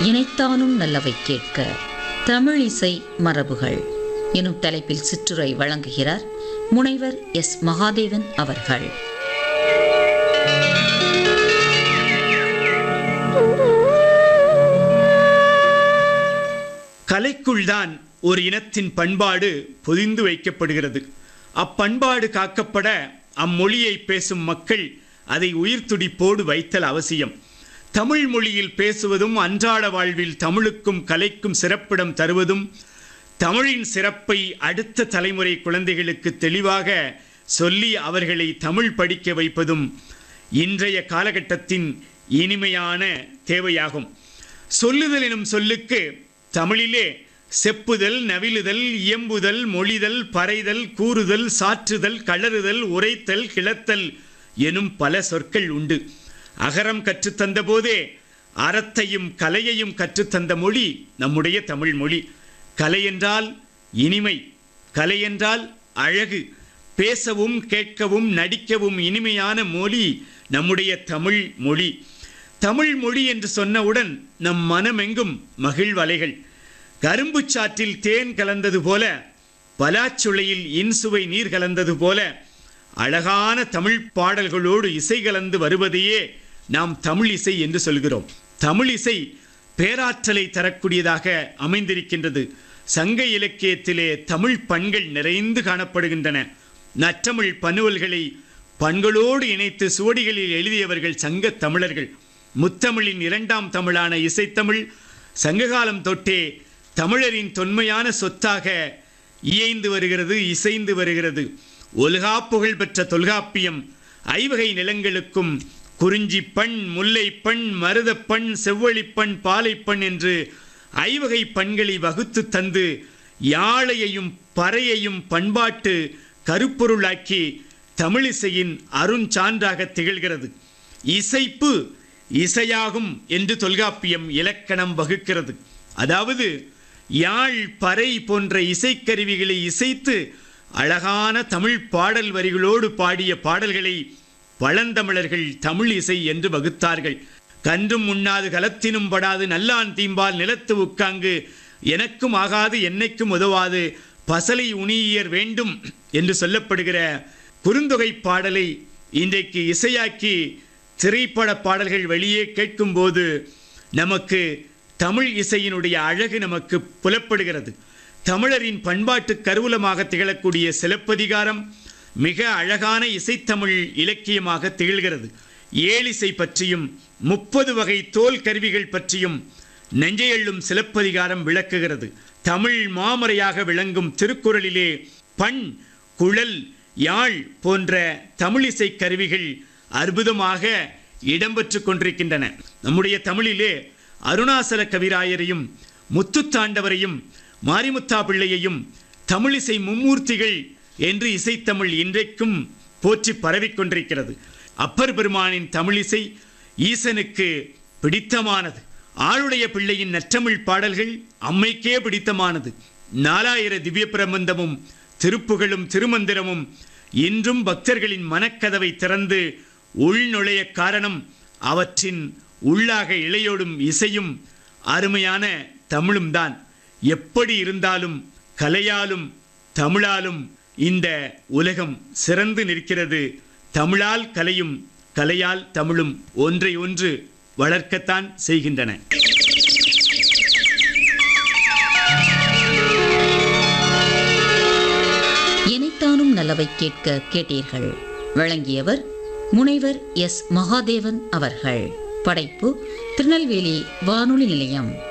இணைத்தானும் நல்லவை கேட்க தமிழ் இசை மரபுகள் எனும் தலைப்பில் சிற்றுரை வழங்குகிறார் முனைவர் எஸ் மகாதேவன் அவர்கள் கலைக்குள்தான் ஒரு இனத்தின் பண்பாடு பொதிந்து வைக்கப்படுகிறது அப்பண்பாடு காக்கப்பட அம்மொழியை பேசும் மக்கள் அதை உயிர் துடிப்போடு வைத்தல் அவசியம் தமிழ் மொழியில் பேசுவதும் அன்றாட வாழ்வில் தமிழுக்கும் கலைக்கும் சிறப்பிடம் தருவதும் தமிழின் சிறப்பை அடுத்த தலைமுறை குழந்தைகளுக்கு தெளிவாக சொல்லி அவர்களை தமிழ் படிக்க வைப்பதும் இன்றைய காலகட்டத்தின் இனிமையான தேவையாகும் சொல்லுதல் எனும் சொல்லுக்கு தமிழிலே செப்புதல் நவிலுதல் இயம்புதல் மொழிதல் பறைதல் கூறுதல் சாற்றுதல் கலறுதல் உரைத்தல் கிளத்தல் எனும் பல சொற்கள் உண்டு அகரம் கற்றுத்தந்த போதே அறத்தையும் கலையையும் கற்றுத்தந்த மொழி நம்முடைய தமிழ் மொழி கலை என்றால் இனிமை கலை என்றால் அழகு பேசவும் கேட்கவும் நடிக்கவும் இனிமையான மொழி நம்முடைய தமிழ் மொழி தமிழ் மொழி என்று சொன்னவுடன் நம் மனமெங்கும் மகிழ்வலைகள் கரும்புச் சாற்றில் தேன் கலந்தது போல பலாச்சுளையில் இன்சுவை நீர் கலந்தது போல அழகான தமிழ் பாடல்களோடு இசை கலந்து வருவதையே நாம் தமிழ் இசை என்று சொல்கிறோம் தமிழ் இசை பேராற்றலை தரக்கூடியதாக அமைந்திருக்கின்றது சங்க இலக்கியத்திலே தமிழ் பண்கள் நிறைந்து காணப்படுகின்றன நற்றமிழ் பனுவல்களை பண்களோடு இணைத்து சுவடிகளில் எழுதியவர்கள் சங்க தமிழர்கள் முத்தமிழின் இரண்டாம் தமிழான இசைத்தமிழ் சங்ககாலம் தொட்டே தமிழரின் தொன்மையான சொத்தாக இயைந்து வருகிறது இசைந்து வருகிறது ஒல்கா புகழ் பெற்ற தொல்காப்பியம் ஐவகை நிலங்களுக்கும் குறிஞ்சி பண் முல்லை பண் மருதப்பண் செவ்வழிப்பண் பாலைப்பண் என்று ஐவகை பண்களை வகுத்து தந்து யாழையையும் பறையையும் பண்பாட்டு கருப்பொருளாக்கி தமிழிசையின் அருஞ்சான்றாக திகழ்கிறது இசைப்பு இசையாகும் என்று தொல்காப்பியம் இலக்கணம் வகுக்கிறது அதாவது யாழ் பறை போன்ற இசைக்கருவிகளை இசைத்து அழகான தமிழ் பாடல் வரிகளோடு பாடிய பாடல்களை பழந்தமிழர்கள் தமிழ் இசை என்று வகுத்தார்கள் கன்றும் உண்ணாது கலத்தினும் படாது நல்லான் தீம்பால் நிலத்து உட்காங்கு எனக்கும் ஆகாது என்னைக்கும் உதவாது பசலை உணியர் வேண்டும் என்று சொல்லப்படுகிற குறுந்தொகை பாடலை இன்றைக்கு இசையாக்கி திரைப்பட பாடல்கள் வெளியே கேட்கும்போது நமக்கு தமிழ் இசையினுடைய அழகு நமக்கு புலப்படுகிறது தமிழரின் பண்பாட்டு கருவூலமாக திகழக்கூடிய சிலப்பதிகாரம் மிக அழகான இசைத்தமிழ் இலக்கியமாக திகழ்கிறது ஏழிசை பற்றியும் முப்பது வகை தோல் கருவிகள் பற்றியும் நெஞ்சையள்ளும் சிலப்பதிகாரம் விளக்குகிறது தமிழ் மாமறையாக விளங்கும் திருக்குறளிலே பண் குழல் யாழ் போன்ற தமிழிசை கருவிகள் அற்புதமாக இடம்பெற்று கொண்டிருக்கின்றன நம்முடைய தமிழிலே அருணாசல கவிராயரையும் முத்துத்தாண்டவரையும் மாரிமுத்தா பிள்ளையையும் தமிழிசை மும்மூர்த்திகள் என்று இசைத்தமிழ் இன்றைக்கும் போற்றி பரவிக் கொண்டிருக்கிறது அப்பர் பெருமானின் தமிழிசை ஈசனுக்கு பிடித்தமானது ஆளுடைய பிள்ளையின் நற்றமிழ் பாடல்கள் அம்மைக்கே பிடித்தமானது நாலாயிர திவ்ய பிரபந்தமும் திருப்புகளும் திருமந்திரமும் இன்றும் பக்தர்களின் மனக்கதவை திறந்து உள்நுழைய காரணம் அவற்றின் உள்ளாக இளையோடும் இசையும் அருமையான தமிழும் தான் எப்படி இருந்தாலும் கலையாலும் தமிழாலும் இந்த உலகம் சிறந்து நிற்கிறது தமிழால் கலையும் கலையால் தமிழும் ஒன்றை ஒன்று வளர்க்கத்தான் செய்கின்றன இணைத்தானும் நல்லவை கேட்க கேட்டீர்கள் வழங்கியவர் முனைவர் எஸ் மகாதேவன் அவர்கள் படைப்பு திருநெல்வேலி வானொலி நிலையம்